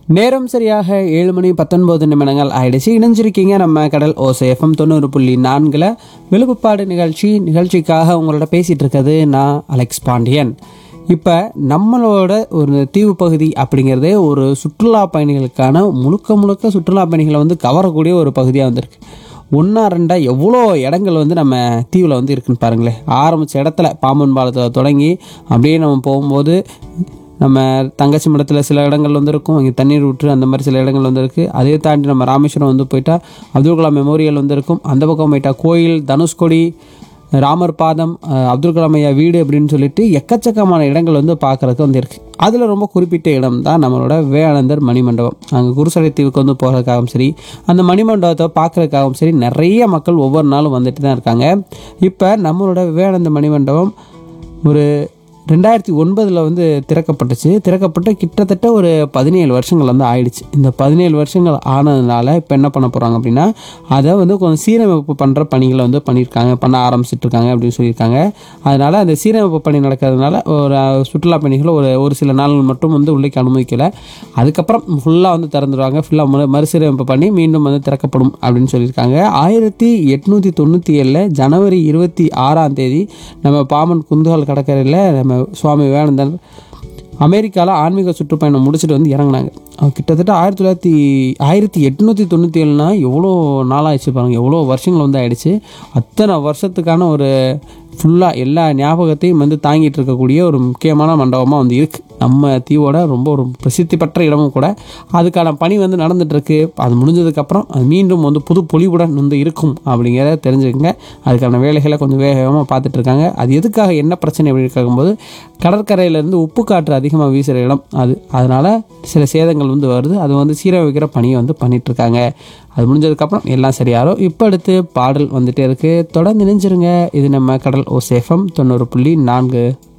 நேரம் சரியாக ஏழு மணி பத்தொன்பது நிமிடங்கள் ஆயிடுச்சு இணைஞ்சிருக்கீங்க நம்ம கடல் ஓசேஃபம் தொண்ணூறு புள்ளி நான்கில் விழுப்புப்பாடு நிகழ்ச்சி நிகழ்ச்சிக்காக உங்களோட பேசிகிட்டு இருக்கிறது நான் அலெக்ஸ் பாண்டியன் இப்போ நம்மளோட ஒரு தீவு பகுதி அப்படிங்கிறதே ஒரு சுற்றுலா பயணிகளுக்கான முழுக்க முழுக்க சுற்றுலா பயணிகளை வந்து கவரக்கூடிய ஒரு பகுதியாக வந்திருக்கு ஒன்றா ரெண்டா எவ்வளோ இடங்கள் வந்து நம்ம தீவில் வந்து இருக்குன்னு பாருங்களேன் ஆரம்பித்த இடத்துல பாம்பன் பாலத்தில் தொடங்கி அப்படியே நம்ம போகும்போது நம்ம தங்கச்சி மடத்தில் சில இடங்கள் வந்து இருக்கும் இங்கே தண்ணீர் ஊற்று அந்த மாதிரி சில இடங்கள் வந்து இருக்குது அதே தாண்டி நம்ம ராமேஸ்வரம் வந்து போயிட்டா அப்துல் கலாம் மெமோரியல் வந்து இருக்கும் அந்த பக்கம் போயிட்டா கோயில் தனுஷ்கொடி ராமர் பாதம் அஹ், அப்துல் கலாம் ஐயா வீடு அப்படின்னு சொல்லிட்டு எக்கச்சக்கமான இடங்கள் வந்து பார்க்குறதுக்கு வந்து இருக்குது அதில் ரொம்ப குறிப்பிட்ட இடம் தான் நம்மளோட விவேகானந்தர் மணிமண்டபம் அங்கே குருசடை தீவுக்கு வந்து போகிறதுக்காகவும் சரி அந்த மணிமண்டபத்தை பார்க்குறதுக்காகவும் சரி நிறைய மக்கள் ஒவ்வொரு நாளும் வந்துட்டு தான் இருக்காங்க இப்போ நம்மளோட விவேகானந்த மணிமண்டபம் ஒரு ரெண்டாயிரத்தி ஒன்பதில் வந்து திறக்கப்பட்டுச்சு திறக்கப்பட்டு கிட்டத்தட்ட ஒரு பதினேழு வருஷங்கள் வந்து ஆயிடுச்சு இந்த பதினேழு வருஷங்கள் ஆனதுனால இப்போ என்ன பண்ண போகிறாங்க அப்படின்னா அதை வந்து கொஞ்சம் சீரமைப்பு பண்ணுற பணிகளை வந்து பண்ணியிருக்காங்க பண்ண ஆரம்பிச்சிட்டு இருக்காங்க அப்படின்னு சொல்லியிருக்காங்க அதனால் அந்த சீரமைப்பு பணி நடக்கிறதுனால ஒரு அஹ், சுற்றுலா பயணிகளை ஒரு ஒரு சில நாள்கள் மட்டும் வந்து உள்ளேக்கு அனுமதிக்கலை அதுக்கப்புறம் ஃபுல்லாக வந்து திறந்துடுவாங்க ஃபுல்லாக மறுசீரமைப்பு பண்ணி மீண்டும் வந்து திறக்கப்படும் அப்படின்னு சொல்லியிருக்காங்க ஆயிரத்தி எட்நூற்றி தொண்ணூற்றி ஏழில் ஜனவரி இருபத்தி ஆறாம் தேதி நம்ம பாமன் குந்துகால் கடற்கரையில் நம்ம சுவாமி விவேகானந்தர் அமெரிக்காவில் ஆன்மீக சுற்றுப்பயணம் முடிச்சுட்டு வந்து இறங்குனாங்க அவங்க கிட்டத்தட்ட ஆயிரத்தி தொள்ளாயிரத்தி ஆயிரத்தி எட்நூற்றி தொண்ணூற்றி ஏழுனா எவ்வளோ நாளாகிடுச்சு பாருங்க எவ்வளோ வருஷங்கள் வந்து ஆயிடுச்சு அத்தனை வருஷத்துக்கான ஒரு ஃபுல்லாக எல்லா ஞாபகத்தையும் வந்து தாங்கிட்டு இருக்கக்கூடிய ஒரு முக்கியமான மண்டபமாக வந்து இருக்குது நம்ம தீவோட ரொம்ப ஒரு பிரசித்தி பெற்ற இடமும் கூட அதுக்கான பணி வந்து நடந்துட்டுருக்கு அது முடிஞ்சதுக்கப்புறம் அது மீண்டும் வந்து புது பொலிவுடன் வந்து இருக்கும் அப்படிங்கிறத தெரிஞ்சுக்கங்க அதுக்கான வேலைகளை கொஞ்சம் வேகமாக பார்த்துட்டு இருக்காங்க அது எதுக்காக என்ன பிரச்சனை அப்படின்னு கேட்கும்போது கடற்கரையிலேருந்து உப்பு காற்று அதிகமாக வீசுகிற இடம் அது அதனால் சில சேதங்கள் வந்து வருது அது வந்து சீரமைக்கிற பணியை வந்து பண்ணிட்டு இருக்காங்க அது முடிஞ்சதுக்கப்புறம் எல்லாம் சரியாரும் இப்போ அடுத்து பாடல் வந்துட்டே இருக்குது தொடர்ந்து நினைஞ்சிருங்க இது நம்ம கடல் ஓ சேஃபம் தொண்ணூறு புள்ளி நான்கு